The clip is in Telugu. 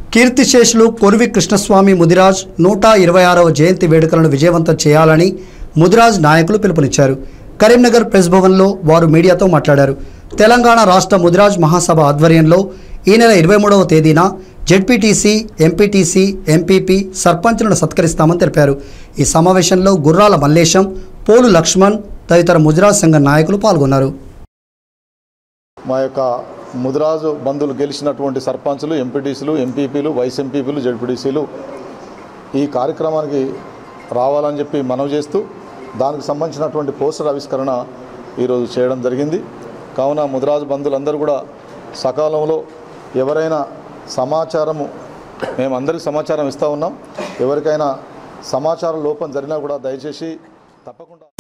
కీర్తిశేషులు కొరివి కృష్ణస్వామి ముదిరాజ్ నూట ఇరవై ఆరవ జయంతి వేడుకలను విజయవంతం చేయాలని ముదిరాజ్ నాయకులు పిలుపునిచ్చారు కరీంనగర్ ప్రెస్ భవన్లో వారు మీడియాతో మాట్లాడారు తెలంగాణ రాష్ట్ర ముదిరాజ్ మహాసభ ఆధ్వర్యంలో ఈ నెల ఇరవై మూడవ తేదీన జెడ్పీటీసీ ఎంపీటీసీ ఎంపీపీ సర్పంచ్లను సత్కరిస్తామని తెలిపారు ఈ సమావేశంలో గుర్రాల మల్లేశం పోలు లక్ష్మణ్ తదితర ముదిరాజ్ సంఘ నాయకులు పాల్గొన్నారు మా యొక్క ముదిరాజు బంధువులు గెలిచినటువంటి సర్పంచులు ఎంపీటీసీలు ఎంపీపీలు వైస్ ఎంపీపీలు జడ్పీటీసీలు ఈ కార్యక్రమానికి రావాలని చెప్పి మనవి చేస్తూ దానికి సంబంధించినటువంటి పోస్టర్ ఆవిష్కరణ ఈరోజు చేయడం జరిగింది కావున ముదిరాజు బంధువులందరూ కూడా సకాలంలో ఎవరైనా సమాచారము మేము అందరికీ సమాచారం ఇస్తూ ఉన్నాం ఎవరికైనా సమాచార లోపం జరిగినా కూడా దయచేసి తప్పకుండా